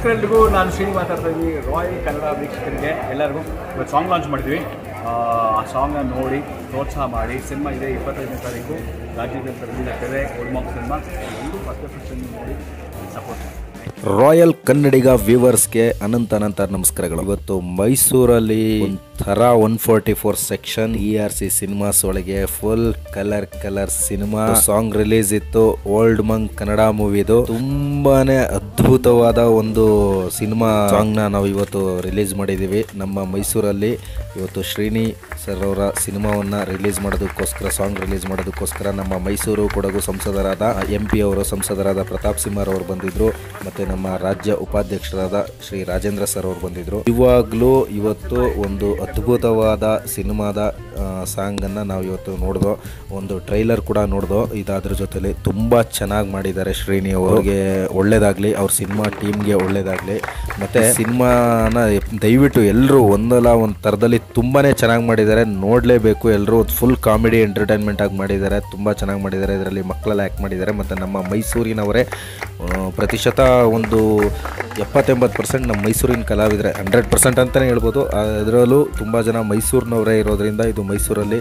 ನಮಸ್ಕಾರ ಎಲ್ರಿಗೂ ನಾನು ಶ್ರೀನಿ ಮಾತಾಡ್ತಾ ಇದ್ದೀವಿ ರಾಯಲ್ ಕನ್ನಡ ವೀಕ್ಷಕರಿಗೆ ಎಲ್ಲರಿಗೂ ಇವತ್ತು ಸಾಂಗ್ ಲಾಂಚ್ ಮಾಡಿದ್ವಿ ಆ ಸಾಂಗ್ನ ನೋಡಿ ಪ್ರೋತ್ಸಾಹ ಮಾಡಿ ಸಿನಿಮಾ ಇದೆ ಇಪ್ಪತ್ತೈದನೇ ತಾರೀಕು ರಾಜ್ಯದ ರಿಲೀಸ್ ಆಗ್ತದೆ ಓಲ್ಡ್ ಮಾರ್ಕ್ ಸಿನಿಮಾ ಎಲ್ಲರೂ ಫಸ್ಟ್ ಫಸ್ಟ್ ನೋಡಿ ಸಪೋರ್ಟ್ ಮಾಡಿ ರಾಯಲ್ ಕನ್ನಡಿಗ ವ್ಯೂವರ್ಸ್ಗೆ ಅನಂತ ಅನಂತ ನಮಸ್ಕಾರಗಳು ಇವತ್ತು ಮೈಸೂರಲ್ಲಿ ಒಂಥರ one forty four section E R C cinemas ಒಳಗೆ full colour colour cinema song release ಇತ್ತು ಓಲ್ಡ್ ಮಂಗ್ ಕನ್ನಡ ಮೂವಿದು ತುಂಬಾನೇ ಅದ್ಭುತವಾದ ಒಂದು ಸಿನಿಮಾ ಸಾಂಗ್ ನ ನಾವು ಇವತ್ತು ರಿಲೀಸ್ ಮಾಡಿದೀವಿ ನಮ್ಮ ಮೈಸೂರಲ್ಲಿ ಇವತ್ತು ಶ್ರೀನಿ ಸರ್ ಅವರ ಸಿನಿಮಾವನ್ನ ರಿಲೀಸ್ ಮಾಡೋದಕ್ಕೋಸ್ಕರ ಸಾಂಗ್ ರಿಲೀಸ್ ಮಾಡೋದಕ್ಕೋಸ್ಕರ ನಮ್ಮ ಮೈಸೂರು ಕೊಡಗು ಸಂಸದರಾದ ಎಂ ಪಿ ಅವರು ಸಂಸದರಾದ ಪ್ರತಾಪ್ ಸಿಂಹರ್ ಅವರು ಬಂದಿದ್ರು ಮತ್ತೆ ನಮ್ಮ ರಾಜ್ಯ ಉಪಾಧ್ಯಕ್ಷರಾದ ಶ್ರೀ ರಾಜೇಂದ್ರ ಸರ್ ಅವರು ಬಂದಿದ್ರು ಇವಾಗಲೂ ಇವತ್ತು ಒಂದು ಅದ್ಭುತವಾದ ಸಿನಿಮಾದ ಸಾಂಗ್ ಅನ್ನ ನಾವು ಇವತ್ತು ನೋಡ್ದೋ ಒಂದು ಟ್ರೈಲರ್ ಕೂಡ ನೋಡ್ದೋ ಇದಾದ್ರ ಜೊತೆಲಿ ತುಂಬಾ ಚೆನ್ನಾಗಿ ಮಾಡಿದ್ದಾರೆ ಶ್ರೀನಿ ಅವರಿಗೆ ಒಳ್ಳೇದಾಗ್ಲಿ ಅವ್ರ ಸಿನಿಮಾ ಟೀಮ್ಗೆ ಒಳ್ಳೇದಾಗ್ಲಿ ಮತ್ತೆ ಸಿನಿಮಾನ ದಯವಿಟ್ಟು ಎಲ್ಲರೂ ಒಂದಲ್ಲ ಒಂದು ಥರದಲ್ಲಿ ತುಂಬಾನೇ ಚೆನ್ನಾಗಿ ಮಾಡಿದ್ದಾರೆ ನೋಡಲೇಬೇಕು ಎಲ್ಲರೂ ಫುಲ್ ಕಾಮಿಡಿ ಎಂಟರ್ಟೈನ್ಮೆಂಟ್ ಆಗಿ ಮಾಡಿದ್ದಾರೆ ತುಂಬ ಚೆನ್ನಾಗಿ ಮಾಡಿದ್ದಾರೆ ಇದರಲ್ಲಿ ಮಕ್ಕಳೆಲ್ಲ ಆ್ಯಕ್ಟ್ ಮಾಡಿದ್ದಾರೆ ಮತ್ತು ನಮ್ಮ ಮೈಸೂರಿನವರೇ ಆ, ಪ್ರತಿಶತ ಒಂದು ಎಪ್ಪತ್ತೆಂಬತ್ತು ಪರ್ಸೆಂಟ್ ನಮ್ಮ ಮೈಸೂರಿನ ಕಲಾವಿದರೆ ಹಂಡ್ರೆಡ್ ಪರ್ಸೆಂಟ್ ಅಂತಲೇ ಹೇಳ್ಬೋದು ಅದರಲ್ಲೂ ತುಂಬ ಜನ ಮೈಸೂರಿನವರೇ ಇರೋದ್ರಿಂದ ಇದು ಮೈಸೂರಲ್ಲಿ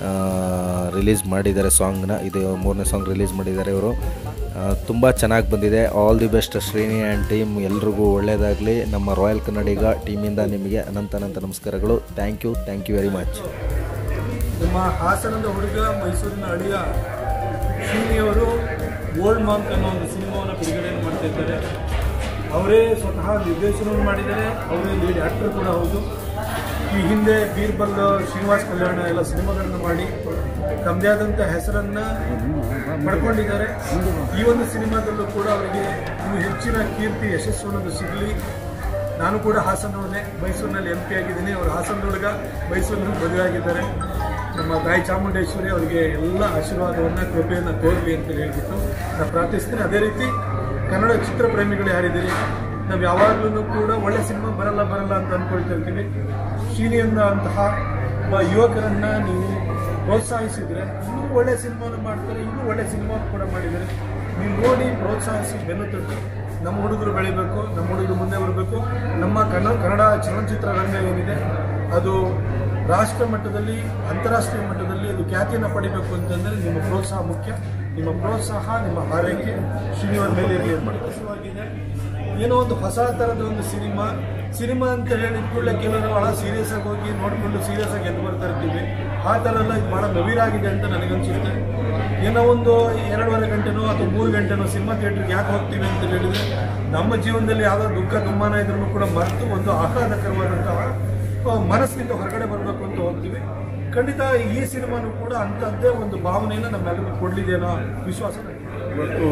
ರಿಲೀಸ್ ಮಾಡಿದ್ದಾರೆ ಸಾಂಗ್ನ ಇದು ಮೂರನೇ ಸಾಂಗ್ ರಿಲೀಸ್ ಮಾಡಿದ್ದಾರೆ ಇವರು ತುಂಬ ಚೆನ್ನಾಗಿ ಬಂದಿದೆ all the best Srini and team ಎಲ್ರಿಗೂ ಒಳ್ಳೆಯದಾಗಲಿ ನಮ್ಮ ರಾಯಲ್ ಕನ್ನಡಿಗ ಟೀಮಿಂದ ನಿಮಗೆ ಅನಂತ ಅನಂತ ನಮಸ್ಕಾರಗಳು thank you thank you very much ನಮ್ಮ ಹಾಸನದ ಹುಡುಗ ಮೈಸೂರಿನ ಅಳಿಯ ಶ್ರೀನಿಯವರು ಓಲ್ಡ್ ಮಾಂಕ್ ಅನ್ನೋ ಒಂದು ಸಿನಿಮಾವನ್ನು ಬಿಡುಗಡೆಯನ್ನು ಮಾಡ್ತಾ ಇದ್ದಾರೆ ಅವರೇ ಸ್ವತಃ ನಿರ್ದೇಶನವನ್ನು ಮಾಡಿದ್ದಾರೆ ಅವರೇ ಲೀಡ್ ಆ್ಯಕ್ಟರ್ ಕೂಡ ಹೌದು ಈ ಹಿಂದೆ ಬೀರ್ಬಲ್ ಶ್ರೀನಿವಾಸ್ ಕಲ್ಯಾಣ ಎಲ್ಲ ಸಿನಿಮಾಗಳನ್ನು ಮಾಡಿ ತಮ್ಮದೇ ಆದಂಥ ಹೆಸರನ್ನು ಪಡ್ಕೊಂಡಿದ್ದಾರೆ ಈ ಒಂದು ಸಿನಿಮಾದಲ್ಲೂ ಕೂಡ ಅವರಿಗೆ ಇನ್ನು ಹೆಚ್ಚಿನ ಕೀರ್ತಿ ಯಶಸ್ಸು ಅನ್ನೋದು ಸಿಗಲಿ ನಾನು ಕೂಡ ಹಾಸನವನ್ನೇ ಮೈಸೂರಿನಲ್ಲಿ ಎಂ ಪಿ ಆಗಿದ್ದೀನಿ ಅವರು ಹಾಸನದೊಳಗ ಮೈಸೂರಿನಲ್ಲಿ ಮದುವೆ ಆಗಿದ್ದಾರೆ ನಮ್ಮ ತಾಯಿ ಚಾಮುಂಡೇಶ್ವರಿ ಅವರಿಗೆ ಎಲ್ಲ ಆಶೀರ್ವಾದವನ್ನು ಕೃಪೆಯನ್ನು ತೋರಲಿ ಅಂತ ಹೇಳ್ಬಿಟ್ಟು ನಾನು ಪ್ರಾರ್ಥಿಸ್ತೀನಿ ಅದೇ ರೀತಿ ಕನ್ನಡ ಚಿತ್ರ ಪ್ರೇಮಿಗಳು ಯಾರಿದ್ದೀರಿ ನಾವು ಯಾವಾಗಲೂ ಕೂಡ ಒಳ್ಳೆ ಸಿನಿಮಾ ಬರಲ್ಲ ಬರಲ್ಲ ಅಂತ ಅಂದ್ಕೊಳ್ತಾ ಇರ್ತೀವಿ ಶ್ರೀನಿಯನ್ನ ಅಂತಹ ಒಬ್ಬ ಯುವಕರನ್ನ ನೀವು ಪ್ರೋತ್ಸಾಹಿಸಿದ್ರೆ ಇನ್ನೂ ಒಳ್ಳೆ ಸಿನಿಮಾನ ಮಾಡ್ತಾರೆ ಇನ್ನೂ ಒಳ್ಳೆ ಸಿನಿಮಾ ಕೂಡ ಮಾಡಿದ್ದಾರೆ ನೀವು ನೋಡಿ ಪ್ರೋತ್ಸಾಹಿಸಿ ಬೆನ್ನು ತಟ್ಟಿ ನಮ್ಮ ಹುಡುಗರು ಬೆಳಿಬೇಕು ನಮ್ಮ ಹುಡುಗರು ಮುಂದೆ ಬರಬೇಕು ನಮ್ಮ ಕನ್ನಡ ಕನ್ನಡ ಚಲನಚಿತ್ರ ರಂಗ ಏನಿದೆ ಅದು ರಾಷ್ಟ್ರ ಮಟ್ಟದಲ್ಲಿ ಅಂತಾರಾಷ್ಟ್ರೀಯ ಮಟ್ಟದಲ್ಲಿ ಅದು ಖ್ಯಾತಿಯನ್ನು ಪಡಿಬೇಕು ಅಂತಂದರೆ ನಿಮ್ಮ ಪ್ರೋತ್ಸಾಹ ಮುಖ್ಯ ನಿಮ್ಮ ಪ್ರೋತ್ಸಾಹ ನಿಮ್ಮ ಹಾರೈಕೆ ಶ್ರೀನಿವಾಸ ಮೇಲೆ ಇರಲಿ ಅಂತ ಏನೋ ಒಂದು ಹೊಸ ಥರದ ಒಂದು ಸಿನಿಮಾ ಸಿನಿಮಾ ಅಂತ ಹೇಳಿ ಕೂಡಲೇ ಕೆಲವರು ಭಾಳ ಸೀರಿಯಸ್ ಆಗಿ ಹೋಗಿ ನೋಡಿಕೊಂಡು ಸೀರಿಯಸ್ ಆಗಿ ಎದ್ದು ಬರ್ತಾ ಇರ್ತೀವಿ ಆ ಥರ ಎಲ್ಲ ಇದು ಭಾಳ ನವೀರಾಗಿದೆ ಅಂತ ನನಗನ್ಸುತ್ತೆ ಏನೋ ಒಂದು ಎರಡೂವರೆ ಗಂಟೆನೋ ಅಥವಾ ಮೂರು ಗಂಟೆನೋ ಸಿನಿಮಾ ಥಿಯೇಟ್ರಿಗೆ ಯಾಕೆ ಹೋಗ್ತೀವಿ ಅಂತ ಹೇಳಿದ್ರೆ ನಮ್ಮ ಜೀವನದಲ್ಲಿ ಯಾವುದೋ ದುಃಖ ದುಮ್ಮಾನ ಇದ್ರೂ ಕೂಡ ಮರೆತು ಒಂದು ಆಹ್ಲಾದಕರವಾದಂತಹ ಆ, ಮನಸ್ಸಿನಿಂದ ಹೊರಗಡೆ ಬರಬೇಕು ಅಂತ ಹೋಗ್ತೀವಿ ಖಂಡಿತ ಈ ಸಿನಿಮಾನು ಕೂಡ ಅಂಥದ್ದೇ ಒಂದು ಭಾವನೆಯನ್ನು ನಮ್ಮೆಲ್ಲರಿಗೂ ಕೊಡಲಿದೆ ಅನ್ನೋ ವಿಶ್ವಾಸ ನನಗಿದೆ. ಇವತ್ತು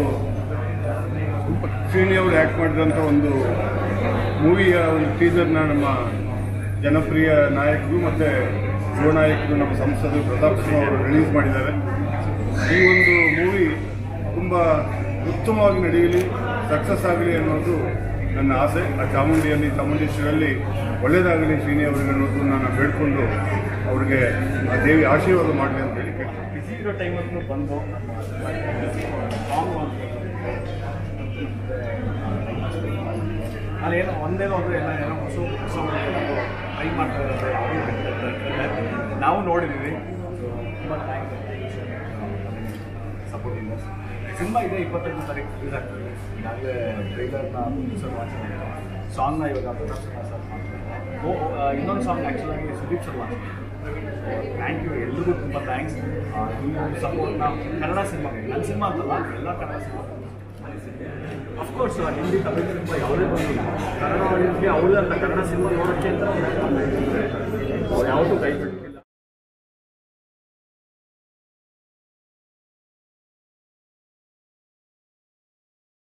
ಶ್ರೇಣಿ ಅವರು ಆ್ಯಕ್ಟ್ ಮಾಡಿದಂಥ ಒಂದು ಮೂವಿಯ ಒಂದು ಟೀಸರ್ನ ನಮ್ಮ ಜನಪ್ರಿಯ ನಾಯಕರು ಮತ್ತು ಯುವ ನಾಯಕರು ನಮ್ಮ ಸಂಸದರು ಪ್ರತಾಪ್ ಸಿಂಹ ಅವರು ರಿಲೀಸ್ ಮಾಡಿದ್ದಾರೆ ಈ ಒಂದು ಮೂವಿ ತುಂಬ ಉತ್ತಮವಾಗಿ ನಡೆಯಲಿ ಸಕ್ಸಸ್ ಆಗಲಿ ಅನ್ನೋದು ನನ್ನ ಆಸೆ ಆ ಚಾಮುಂಡಿಯಲ್ಲಿ ಚಾಮುಂಡೇಶ್ವರಲ್ಲಿ ಒಳ್ಳೆಯದಾಗಲಿ ಶ್ರೀನಿ ಅವರಿಗೆ ಅನ್ನೋದು ನಾನು ಬೇಡ್ಕೊಂಡು ಅವ್ರಿಗೆ ಆ ದೇವಿ ಆಶೀರ್ವಾದ ಮಾಡಲಿ ಅಂತ ಹೇಳಿ ಕೇಳ್ತೀನಿ ಬಿಸಿ ಇರೋ ಟೈಮಲ್ಲೂ ಬಂದು ಸಾಂಗ್ ನಾನೇನೋ ಒಂದೇನೋ ಅಂದರೆ ಎಲ್ಲ ಏನೋ ಹೊಸ ಹೊಸ ಟ್ರೈ ಮಾಡ್ತಾ ಇದ್ದಾರೆ ಅವ್ರು ಬಿಟ್ಟಿರ್ತಾರೆ. ನಾವು ನೋಡಿದ್ದೀವಿ ತುಂಬ ಥ್ಯಾಂಕ್ಸ್ ಸಪೋರ್ಟಿಂದ ಸಿನಿಮಾ ಇದೆ ಇಪ್ಪತ್ತೈದು ತಾರೀಕು ರಿಲೀಸ್ ಆಗ್ತದೆ ಈಗಾಗಲೇ ಟ್ರೈಲರ್ನ ಪ್ರೊಡ್ಯೂಸರ್ ವಾಚ್ ಸಾಂಗ್ನ ಇವಾಗ ಪ್ರತಾಪ್ ಸಿಂಹ ಸರ್ ಮಾಡ್ತಾರೆ ಓ ಇನ್ನೊಂದು ಸಾಂಗ್ ಆ್ಯಕ್ಚುಲಾಗಿ Sudeep sir watch thank you ಎಲ್ರಿಗೂ ತುಂಬ ಥ್ಯಾಂಕ್ಸ್ ನೀವು ಸಪೋರ್ಟ್ನ ಕನ್ನಡ ಸಿನಿಮಾ ನನ್ನ ಸಿನಿಮಾ ಅಂತಲ್ಲ ಎಲ್ಲ Kannada cinema of course Hindi Tamil cinema ಯಾವುದೇ ಬಂದಿಲ್ಲ ಕನ್ನಡ ಆಡಿಯನ್ಸ್ಗೆ ಅವ್ರದ್ದೇ ಅಂತ ಕನ್ನಡ ಸಿನಿಮಾ ನೋಡೋಕ್ಕೆ ಅಂತ ಅವ್ರು ಯಾವತ್ತೂ ಕೈ ಬಿಟ್ಟಿಲ್ಲ